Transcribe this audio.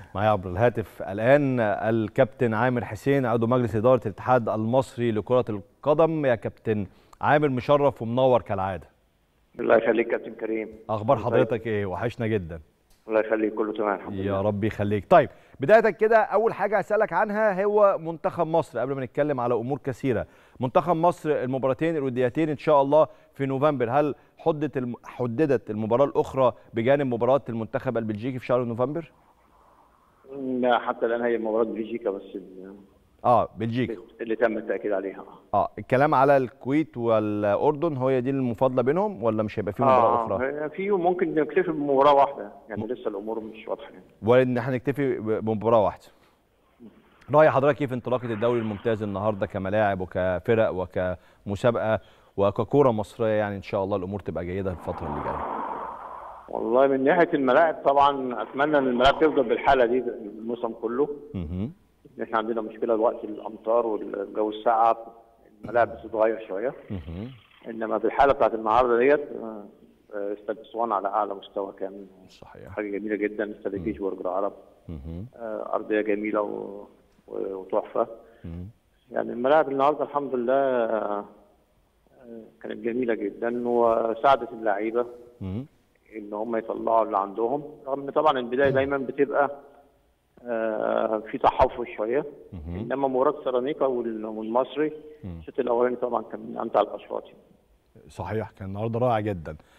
معايا عبر الهاتف الان الكابتن عامر حسين عضو مجلس اداره الاتحاد المصري لكره القدم يا كابتن عامر مشرف ومنور كالعاده الله يخليك كابتن كريم اخبار طيب. حضرتك ايه وحشنا جدا الله يخليك كله تمام الحمد لله يا رب يخليك طيب بدايه كده اول حاجه اسالك عنها هو منتخب مصر قبل ما نتكلم على امور كثيره منتخب مصر المباراتين الوديتين ان شاء الله في نوفمبر هل حدت الم... حددت المباراه الاخرى بجانب مباراه المنتخب البلجيكي في شهر نوفمبر لا، حتى الان هي مباراه بلجيكا بس ال- اه بلجيكا اللي تم التاكيد عليها اه الكلام على الكويت والاردن هي دي المفاضله بينهم ولا مش هيبقى في مباراه اخرى هي في ممكن نكتفي بمباراه واحده يعني لسه الامور مش واضحه يعني ولا ان احنا نكتفي ب- بمباراه واحده راي حضرتك كيف انطلاقه الدوري الممتاز النهارده كملاعب وكفرق وكمسابقه وككوره مصريه يعني ان شاء الله الامور تبقى جيده الفتره اللي جايه والله من ناحيه الملاعب طبعا اتمنى ان الملاعب تفضل بالحاله دي الموسم كله مهم. احنا عندنا مشكله دلوقتي الامطار والجو الساقعه الملاعب بتتغير شويه مهم. انما بالحاله بتاعت النهارده ديت آه، آه، استاد اسوان على اعلى مستوى كان صحيح حاجه جميله جدا استاد بيتسبورج العرب مهم. آه، ارضيه جميله و- و- وتحفه مهم. يعني الملاعب النهارده الحمد لله آه، آه، كانت جميله جدا وساعدت اللعيبه مهم. ان هم يطلعوا اللي عندهم رغم ان طبعا البدايه دايما بتبقى آه، في تحفظ شويه مهم. انما مباراه سيراميكا وال- والمصري مم. الشوط الاولاني طبعا كان من امتع الاشواط يعني. صحيح كان النهارده رائع جدا